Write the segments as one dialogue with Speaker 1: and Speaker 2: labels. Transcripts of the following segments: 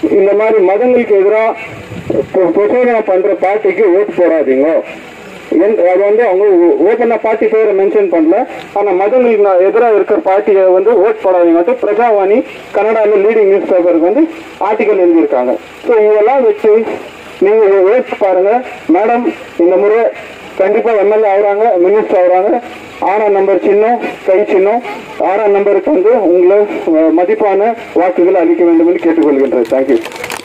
Speaker 1: இந்த மாதிரி மதங்களுக்கு எதிராக பிரச்சோதனை பண்ற பார்ட்டிக்கு ஓட்டு போடாதீங்க என்- அது வந்து அவங்க ஓப்பனா பார்ட்டி பேரை மென்ஷன் பண்ணல ஆனா மதங்களுக்கு எதிராக இருக்கிற பார்ட்டியை வந்து ஓட் போடாதீங்க பிரஜாவாணி கனடால லீடிங் நியூஸ் பேப்பருக்கு வந்து ஆர்டிகல் எழுதியிருக்காங்க ஸோ இதெல்லாம் வச்சு நீங்க யோசிச்சு பாருங்க மேடம் இந்த முறை கண்டிப்பா எம்எல்ஏ ஆகுறாங்க மினிஸ்டர் ஆகுறாங்க ஆறாம் நம்பர் சின்னம் கை சின்னம் ஆறாம் நம்பருக்கு வந்து உங்களை அஹ், மதிப்பான வாக்குகளை அளிக்க வேண்டும் என்று கேட்டுக்கொள்கின்றேன் தேங்க்யூ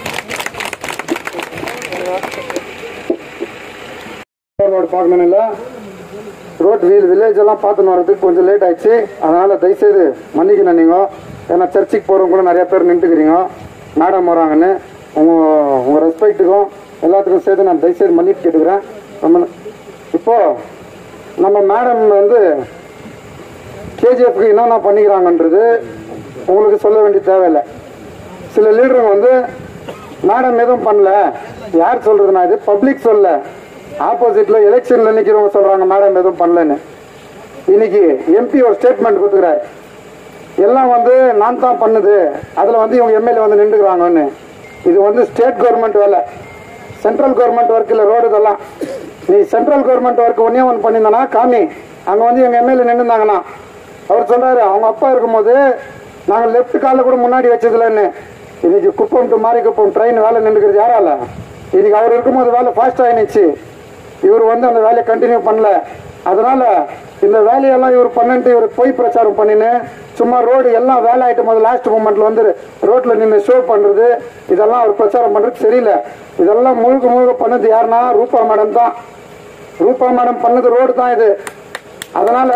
Speaker 2: ரோடு பார்க்கணும் இல்லை ரோட் வீல் வில்லேஜ் எல்லாம் பார்த்துன்னு வரதுக்கு கொஞ்சம் லேட் ஆயிடுச்சு அதனால தயவுசெய்து மன்னிக்கணும் நீங்க ஏன்னா சர்ச்சுக்கு போறவங்க கூட நிறைய பேர் நின்றுக்கிறீங்க மேடம் வராங்கன்னு உங்க உங்க ரெஸ்பெக்ட்டுக்கும் எல்லாத்துக்கும் சேர்த்து நான் தயவுசெய்து மன்னிப்பு கேட்டுக்கிறேன் ரொம்ப இப்போ நம்ம மேடம் வந்து கேஜிஎஃப்க்கு என்னென்ன பண்ணிக்கிறாங்கன்றது உங்களுக்கு சொல்ல வேண்டிய தேவையில்லை சில லீடருங்க வந்து மேடம் எதுவும் பண்ணல யார் சொல்றதுனா இது பப்ளிக் சொல்ல ஆப்போசிட்ல எலெக்ஷன்ல நிக்கிறவங்க சொல்றாங்க மேடம் எதுவும் பண்ணலன்னு இன்னைக்கு எம்பி ஒரு ஸ்டேட்மெண்ட் கொடுத்துக்கிறாரு எல்லாம் வந்து நான் தான் பண்ணுது அதுல வந்து இவங்க எம்எல்ஏ வந்து நின்றுக்கிறாங்கன்னு இது வந்து ஸ்டேட் கவர்மெண்ட் வேலை சென்ட்ரல் கவர்மெண்ட் ஒர்க் இல்ல ரோடு இதெல்லாம் நீ சென்ட்ரல் கவர்மெண்ட் ஒர்க் ஒன்னே ஒன்று பண்ணியிருந்தானா காமி அங்க வந்து எங்க எம்எல்ஏ நின்றுந்தாங்கன்னா அவர் சொல்றாரு அவங்க அப்பா இருக்கும்போது நாங்க லெஃப்ட் காலில் கூட முன்னாடி வச்சதுலன்னு இன்னைக்கு குப்பம் டு மாரி குப்பம் ட்ரெயின் வேலை நின்றுக்கிறது யாரால இன்னைக்கு அவர் இருக்கும்போது வேலை ஃபாஸ்ட் ஆயிடுச்சு இவர் வந்து அந்த வேலையை கண்டினியூ பண்ணல அதனால இந்த வேலையெல்லாம் இவர் பண்ணிட்டு இவர் பொய் பிரச்சாரம் பண்ணின்னு சும்மா ரோடு எல்லாம் வேலை ஆயிட்டும் போது லாஸ்ட் மூமெண்ட்ல வந்து ரோட்ல நின்று ஷோ பண்றது இதெல்லாம் அவர் பிரச்சாரம் பண்றது சரியில்லை இதெல்லாம் முழுக்க முழுக்க பண்ணது யாருன்னா ரூபா மேடம் தான் ரூபா மேடம் பண்ணது ரோடு தான் இது அதனால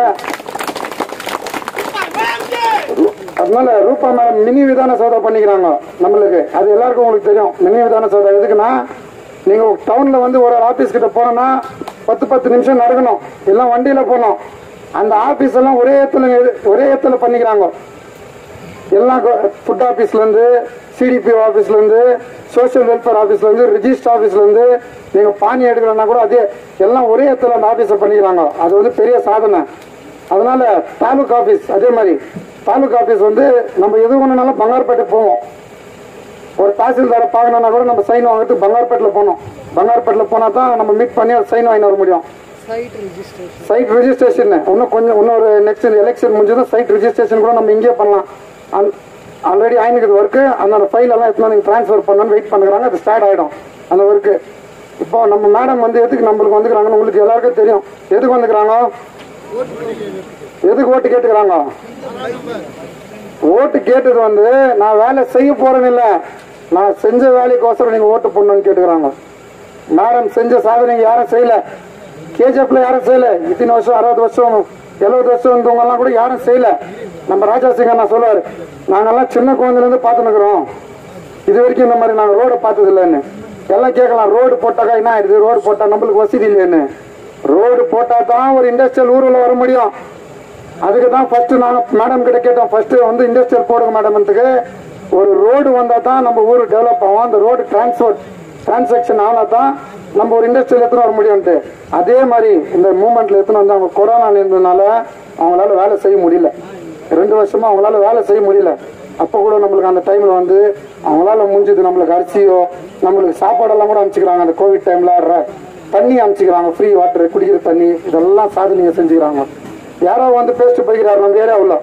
Speaker 2: அதனால ரூபா மேடம் மினி விதான சோதா பண்ணிக்கிறாங்க நம்மளுக்கு அது எல்லாருக்கும் உங்களுக்கு தெரியும் மினி விதான சோதா எதுக்குன்னா நீங்க டவுன்ல வந்து ஒரு ஆபீஸ் கிட்ட போனோம்னா பத்து பத்து நிமிஷம் நடக்கணும் எல்லாம் வண்டியில போனோம் அந்த ஆபீஸ் எல்லாம் ஒரே இடத்துல ஒரே இடத்துல பண்ணிக்கிறாங்க எல்லாம் ஃபுட் ஆபீஸ்ல இருந்து சிடிபி ஆபீஸ்ல இருந்து சோசியல் வெல்ஃபேர் ஆபீஸ்ல இருந்து ரிஜிஸ்டர் ஆபீஸ்ல இருந்து நீங்க பானி எடுக்கலன்னா கூட அதே எல்லாம் ஒரே இடத்துல அந்த ஆபீஸை பண்ணிக்கிறாங்க அது வந்து பெரிய சாதனை அதனால தாலுக் ஆபீஸ் அதே மாதிரி தாலுக் ஆபீஸ் வந்து நம்ம எது ஒண்ணுனாலும் பங்கார்பேட்டை போவோம் ஒரு தாசில்தாரை பார்க்கணும்னா கூட நம்ம சைன் வாங்குறதுக்கு பங்கார்பேட்டில் போகணும் பங்கார்பேட்டில் போனா தான் நம்ம மீட் பண்ணி ஒரு சைன் வாங்கி வர முடியும் சைட் ரெஜிஸ்ட்ரேஷன் இன்னும் கொஞ்சம் இன்னொரு நெக்ஸ்ட் எலெக்ஷன் முடிஞ்சதும் சைட் ரெஜிஸ்ட்ரேஷன் கூட நம்ம இங்கேயே பண்ணலாம் ஆல்ரெடி ஆயினுக்குது ஒர்க்கு அந்த ஃபைல் எல்லாம் எடுத்து நீங்கள் ட்ரான்ஸ்ஃபர் பண்ணணும்னு வெயிட் பண்ணுறாங்க அது ஸ்டார்ட் ஆகிடும் அந்த ஒர்க்கு இப்போ நம்ம மேடம் வந்து எதுக்கு நம்மளுக்கு வந்துக்கிறாங்கன்னு உங்களுக்கு எல்லாருக்கும் தெரியும் எதுக்கு வந்துக்கிறாங்க எதுக்கு ஓட்டு கேட்டுக்கிறாங்க ஓட்டு கேட்டது வந்து நான் வேலை செய்ய போறேன்னு இல்ல நான் செஞ்ச வேலைக்கோசரம் நீங்க ஓட்டு போடணும்னு கேட்டுக்கிறாங்க மேடம் செஞ்ச சாதனை யாரும் செய்யல கேஜிஎஃப்ல யாரும் செய்யல இத்தனை வருஷம் அறுபது வருஷம் எழுபது வருஷம் இருந்தவங்க எல்லாம் கூட யாரும் செய்யல நம்ம ராஜா சிங் அண்ணா சொல்லுவாரு நாங்கெல்லாம் சின்ன குழந்தைல இருந்து பார்த்துனுக்குறோம் இது வரைக்கும் இந்த மாதிரி நாங்க ரோட பார்த்தது இல்லைன்னு எல்லாம் கேட்கலாம் ரோடு போட்டாக்கா என்ன ஆயிடுது ரோடு போட்டா நம்மளுக்கு வசதி இல்லைன்னு ரோடு போட்டா தான் ஒரு இண்டஸ்ட்ரியல் ஊர்ல வர முடியும் அதுக்கு தான் ஃபர்ஸ்ட் நாங்க மேடம் கிட்ட கேட்டோம் ஃபர்ஸ்ட் வந்து இண்டஸ்ட்ரியல் போடுங்க மேடம்ன்றதுக்கு ஒரு ரோடு வந்தா தான் நம்ம ஊர் டெவலப் ஆகும் அந்த ரோடு டிரான்ஸ்போர்ட் டிரான்சாக்ஷன் ஆனா தான் நம்ம ஒரு இண்டஸ்ட்ரியல் எடுத்துன்னு வர முடியும்ட்டு அதே மாதிரி இந்த மூமெண்ட்ல எடுத்துன்னு வந்து அவங்க கொரோனா இருந்ததுனால அவங்களால வேலை செய்ய முடியல ரெண்டு வருஷமா அவங்களால வேலை செய்ய முடியல அப்ப கூட நம்மளுக்கு அந்த டைம்ல வந்து அவங்களால முடிஞ்சது நம்மளுக்கு அரிசியோ நம்மளுக்கு சாப்பாடெல்லாம் கூட அனுப்பிச்சுக்கிறாங்க அந்த கோவிட் டைம்ல தண்ணி அனுப்பிச்சுக்கிறாங்க ஃப்ரீ வாட்டர் குடிக்கிற தண்ணி இதெல்லாம் சாதனைங்க செஞ்சுக்கிறாங்க யாரோ வந்து பேசிட்டு போய்க்கிறாரு நம்ம ஏரியாவுல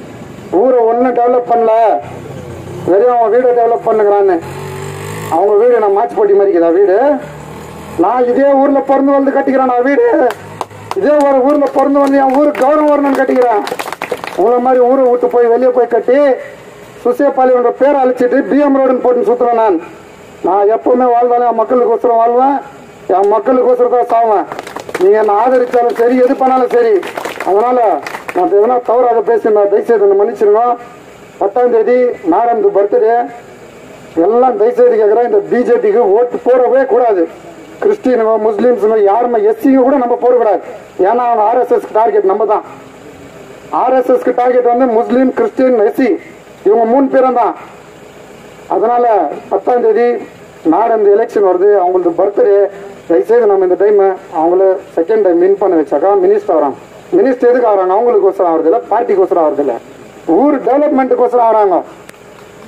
Speaker 2: ஊரை ஒன்னும் டெவலப் பண்ணல வெறும் அவன் வீடை டெவலப் பண்ணுகிறான்னு அவங்க வீடு நான் மாச்சிப்பட்டி மாதிரிக்குதா வீடு நான் இதே ஊர்ல பிறந்து வந்து கட்டிக்கிறேன் நான் வீடு இதே ஒரு ஊர்ல பிறந்து வந்து என் ஊருக்கு கௌரவம் வரணும்னு கட்டிக்கிறேன் உங்களை மாதிரி ஊரை விட்டு போய் வெளியே போய் கட்டி சுசேபாலியோட பேரை அழிச்சிட்டு பிஎம் ரோடுன்னு போட்டு சுத்துறேன் நான் நான் எப்பவுமே வாழ்ந்தாலும் என் மக்களுக்கு ஒசரம் வாழ்வேன் என் மக்களுக்கு ஒசரம் தான் சாவேன் நீங்க என்ன ஆதரிச்சாலும் சரி எது பண்ணாலும் சரி அதனால நான் எதனா தவறாக பேசியிருந்தேன் தயவுசெய்து என்னை மன்னிச்சிருங்க பத்தாம் தேதி மேடம் பர்த்டே எல்லாம் தயவுசெய்து கேட்குறேன் இந்த பிஜேபிக்கு ஓட்டு போடவே கூடாது கிறிஸ்டினுங்க முஸ்லீம்ஸுங்க யாருமே எஸ்சிங்க கூட நம்ம போடக்கூடாது ஏன்னா அவங்க ஆர்எஸ்எஸ் டார்கெட் நம்ம தான் ஆர்எஸ்எஸ்க்கு டார்கெட் வந்து முஸ்லீம் கிறிஸ்டின் எஸ்சி இவங்க மூணு பேரும் தான் அதனால பத்தாம் தேதி நாடு இந்த எலெக்ஷன் வருது அவங்களது பர்த்டே தயவுசெய்து நம்ம இந்த டைம் அவங்கள செகண்ட் டைம் வின் பண்ண வச்சாக்கா மினிஸ்டர் வராங்க மினிஸ்டர் எதுக்கு ஆகிறாங்க அவங்களுக்கு ஒசரம் ஆகுறது இல்லை பார்ட்டிக்கு ஒசரம் ஆகுறது இல்லை ஊர் டெவலப்மெண்ட்டுக்கு ஒசரம் ஆகிறாங்க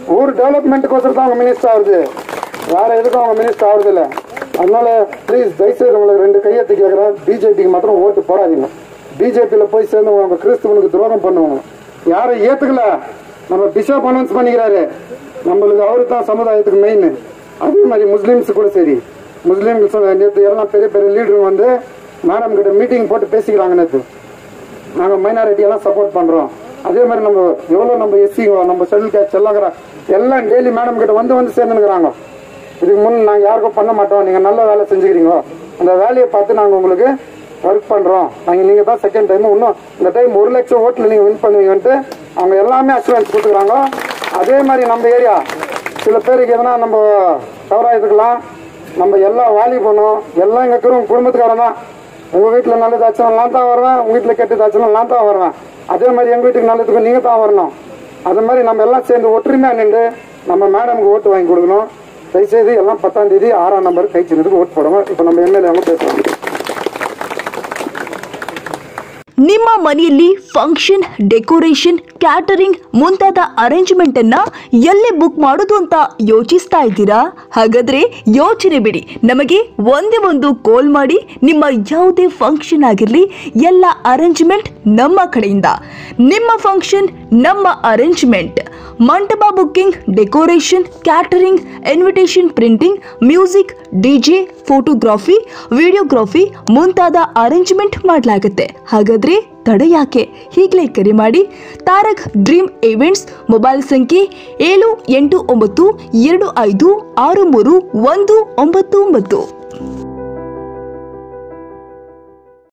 Speaker 2: ஊர் டெவலப்மெண்ட்டுக்கோசரம் தான் அவங்க மினிஸ்டர் ஆகுது வேற எதுக்கும் அவங்க மினிஸ்டர் ஆகுறது இல்லை அதனால ப்ளீஸ் தயவுசெய்து உங்களுக்கு ரெண்டு கையெழுத்து கேட்குறேன் பிஜேபிக்கு மாத்திரம் ஓட்டு போடாதீங்க பிஜேபியில் போய் சேர்ந்து அவங்க கிறிஸ்துவனுக்கு துரோகம் பண்ணுவாங்க யாரும் ஏத்துக்கல நம்ம பிஷப் அனௌன்ஸ் பண்ணிக்கிறாரு நம்மளுக்கு அவரு தான் சமுதாயத்துக்கு மெயின் அதே மாதிரி முஸ்லீம்ஸ் கூட சரி முஸ்லீம்ஸ் நேற்று எல்லாம் பெரிய பெரிய லீடர் வந்து மேடம் கிட்ட மீட்டிங் போட்டு பேசிக்கிறாங்க நேற்று நாங்க மைனாரிட்டி எல்லாம் சப்போர்ட் பண்றோம் அதே மாதிரி நம்ம எவ்வளவு நம்ம எஸ்சி நம்ம ஷெட்யூல் கேட்ச் எல்லாம் எல்லாம் டெய்லி மேடம் கிட்ட வந்து வந்து சேர்ந்துருக்குறாங்க இதுக்கு முன் நாங்க யாருக்கும் பண்ண மாட்டோம் நீங்க நல்ல வேலை செஞ்சுக்கிறீங்க அந்த வேலையை பார்த்து நாங்க உங்களுக்கு ஒர்க் பண்றோம் நாங்க நீங்க தான் செகண்ட் டைம் இன்னும் இந்த டைம் ஒரு லட்சம் ஓட்டுல நீங்க வின் பண்ணுவீங்கன்ட்டு அவங்க எல்லாமே அஷூரன்ஸ் கொடுத்துக்கிறாங்க அதே மாதிரி நம்ம ஏரியா சில பேருக்கு எதனா நம்ம தவறா எடுத்துக்கலாம் நம்ம எல்லா வாலிபனும் எல்லாம் எங்க இருக்கிற குடும்பத்துக்காரன் தான் உங்க வீட்டுல நல்லதாச்சும் நான் தான் வருவேன் உங்க வீட்டுல கெட்டதாச்சும் நான் தான் வருவேன் அதே மாதிரி எங்க வீட்டுக்கு நல்லதுக்கு நீங்க தான் வரணும் அது மாதிரி நம்ம எல்லாம் சேர்ந்து ஒற்றுமையா நின்று நம்ம மேடம்க்கு ஓட்டு வாங்கி கொடுக்கணும் தயவுசெய்து எல்லாம் பத்தாம் தேதி ஆறாம் நம்பர் கை சின்னதுக்கு ஓட்டு போடுங்க இப்போ நம்ம எம்எல்ஏ அவங்க பேசுறோம்
Speaker 3: ನಿಮ್ಮ ಮನೆಯಲ್ಲಿ ಫಂಕ್ಷನ್ ಡೆಕೋರೇಷನ್ ಕ್ಯಾಟರಿಂಗ್ ಮುಂತಾದ ಅರೇಂಜ್ಮೆಂಟ್ ಅನ್ನ ಎಲ್ಲಿ ಬುಕ್ ಮಾಡೋದು ಅಂತ ಯೋಚಿಸ್ತಾ ಇದ್ದೀರಾ ಹಾಗಾದ್ರೆ ಯೋಚನೆ ಬಿಡಿ ನಮಗೆ ಒಂದೇ ಒಂದು ಕಾಲ್ ಮಾಡಿ ನಿಮ್ಮ ಯಾವುದೇ ಫಂಕ್ಷನ್ ಆಗಿರಲಿ ಎಲ್ಲ ಅರೇಂಜ್ಮೆಂಟ್ ನಮ್ಮ ಕಡೆಯಿಂದ ನಿಮ್ಮ ಫಂಕ್ಷನ್ ನಮ್ಮ ಅರೇಂಜ್ಮೆಂಟ್ ಮಂಟಪ booking decoration catering invitation printing music DJ photography videography ಮುಂತಾದ ಅರೇಂಜ್ಮೆಂಟ್ ಮಾಡಲಾಗುತ್ತೆ ಹಾಗಾದ್ರೆ ತಡ ಯಾಕೆ ಈಗಲೇ ಕರೆ ಮಾಡಿ ತಾರಕ್ ಡ್ರೀಮ್ ಇವೆಂಟ್ಸ್ ಮೊಬೈಲ್ ಸಂಖ್ಯೆ ಏಳು ಎಂಟು ಒಂಬತ್ತು ಎರಡು ಐದು ಆರು ಮೂರು ಒಂದು ಒಂಬತ್ತು ಒಂಬತ್ತು